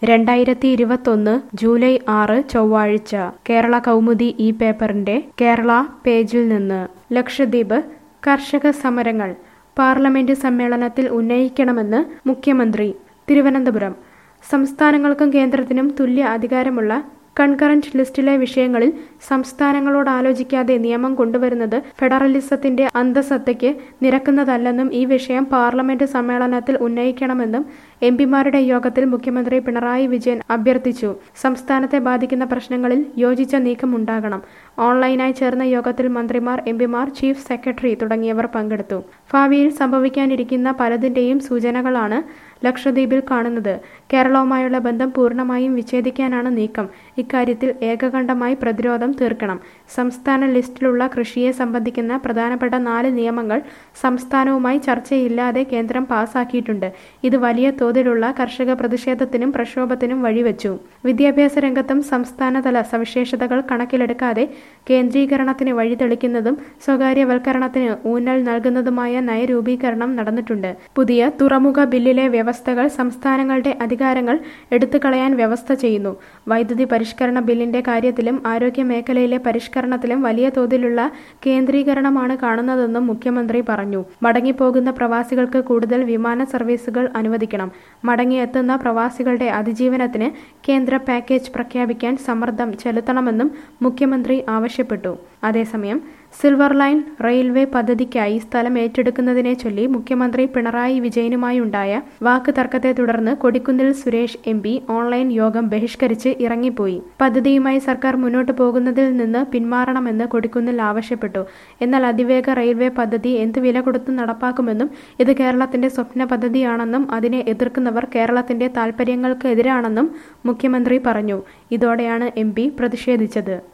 രണ്ടായിരത്തി ഇരുപത്തൊന്ന് ജൂലൈ ആറ് ചൊവ്വാഴ്ച കേരള കൗമുദി ഈ പേപ്പറിന്റെ കേരള പേജിൽ നിന്ന് ലക്ഷദ്വീപ് കർഷക സമരങ്ങൾ പാർലമെന്റ് സമ്മേളനത്തിൽ ഉന്നയിക്കണമെന്ന് മുഖ്യമന്ത്രി തിരുവനന്തപുരം സംസ്ഥാനങ്ങൾക്കും കേന്ദ്രത്തിനും തുല്യ അധികാരമുള്ള കൺകറന്റ് ലിസ്റ്റിലെ വിഷയങ്ങളിൽ സംസ്ഥാനങ്ങളോട് ആലോചിക്കാതെ നിയമം കൊണ്ടുവരുന്നത് ഫെഡറലിസത്തിന്റെ അന്തസത്തയ്ക്ക് നിരക്കുന്നതല്ലെന്നും ഈ വിഷയം പാർലമെന്റ് സമ്മേളനത്തിൽ ഉന്നയിക്കണമെന്നും എംപിമാരുടെ യോഗത്തിൽ മുഖ്യമന്ത്രി പിണറായി വിജയൻ അഭ്യർത്ഥിച്ചു സംസ്ഥാനത്തെ ബാധിക്കുന്ന പ്രശ്നങ്ങളിൽ യോജിച്ച നീക്കം ഉണ്ടാകണം ഓൺലൈനായി ചേർന്ന യോഗത്തിൽ മന്ത്രിമാർ എംപിമാർ ചീഫ് സെക്രട്ടറി തുടങ്ങിയവർ പങ്കെടുത്തു ഭാവിയിൽ സംഭവിക്കാനിരിക്കുന്ന പലതിന്റെയും സൂചനകളാണ് ലക്ഷദ്വീപിൽ കാണുന്നത് കേരളവുമായുള്ള ബന്ധം പൂർണ്ണമായും വിച്ഛേദിക്കാനാണ് നീക്കം ഇക്കാര്യത്തിൽ ഏകകണ്ഠമായി പ്രതിരോധം തീർക്കണം സംസ്ഥാന ലിസ്റ്റിലുള്ള കൃഷിയെ സംബന്ധിക്കുന്ന പ്രധാനപ്പെട്ട നാല് നിയമങ്ങൾ സംസ്ഥാനവുമായി ചർച്ചയില്ലാതെ കേന്ദ്രം പാസാക്കിയിട്ടുണ്ട് ഇത് വലിയ തോതിലുള്ള കർഷക പ്രതിഷേധത്തിനും പ്രക്ഷോഭത്തിനും വഴിവെച്ചു വിദ്യാഭ്യാസ രംഗത്തും സംസ്ഥാനതല സവിശേഷതകൾ കണക്കിലെടുക്കാതെ കേന്ദ്രീകരണത്തിന് വഴിതെളിക്കുന്നതും സ്വകാര്യവൽക്കരണത്തിന് ഊന്നൽ നൽകുന്നതുമായ നയരൂപീകരണം നടന്നിട്ടുണ്ട് പുതിയ തുറമുഖ ബില്ലിലെ വ്യവസ്ഥകൾ സംസ്ഥാനങ്ങളുടെ അധികാരങ്ങൾ എടുത്തുകളയാൻ വ്യവസ്ഥ ചെയ്യുന്നു വൈദ്യുതി പരിഷ്കരണ ബില്ലിന്റെ കാര്യത്തിലും ആരോഗ്യ മേഖലയിലെ പരിഷ്കരണത്തിലും വലിയ തോതിലുള്ള കേന്ദ്രീകരണമാണ് കാണുന്നതെന്നും മുഖ്യമന്ത്രി പറഞ്ഞു മടങ്ങിപ്പോകുന്ന പ്രവാസികൾക്ക് കൂടുതൽ വിമാന സർവീസുകൾ അനുവദിക്കണം മടങ്ങിയെത്തുന്ന പ്രവാസികളുടെ അതിജീവനത്തിന് കേന്ദ്ര പാക്കേജ് പ്രഖ്യാപിക്കാൻ സമ്മർദ്ദം ചെലുത്തണമെന്നും മുഖ്യമന്ത്രി ആവശ്യപ്പെട്ടു അതേസമയം സിൽവർ ലൈൻ റെയിൽവേ പദ്ധതിക്കായി സ്ഥലം ഏറ്റെടുക്കുന്നതിനെ ചൊല്ലി മുഖ്യമന്ത്രി പിണറായി വിജയനുമായുണ്ടായ വാക്ക് തർക്കത്തെ തുടർന്ന് Kodikunnil Suresh M P online യോഗം ബഹിഷ്കരിച്ച് ഇറങ്ങിപ്പോയി പദ്ധതിയുമായി സർക്കാർ മുന്നോട്ട് പോകുന്നതിൽ നിന്ന് പിന്മാറണമെന്ന് കൊടിക്കുന്നിൽ ആവശ്യപ്പെട്ടു എന്നാൽ അതിവേഗ റെയിൽവേ പദ്ധതി എന്ത് വില കൊടുത്ത് നടപ്പാക്കുമെന്നും ഇത് കേരളത്തിന്റെ സ്വപ്ന പദ്ധതിയാണെന്നും അതിനെ എതിർക്കുന്നവർ കേരളത്തിന്റെ താൽപര്യങ്ങൾക്ക് എതിരാണെന്നും മുഖ്യമന്ത്രി പറഞ്ഞു ഇതോടെയാണ് എം പ്രതിഷേധിച്ചത്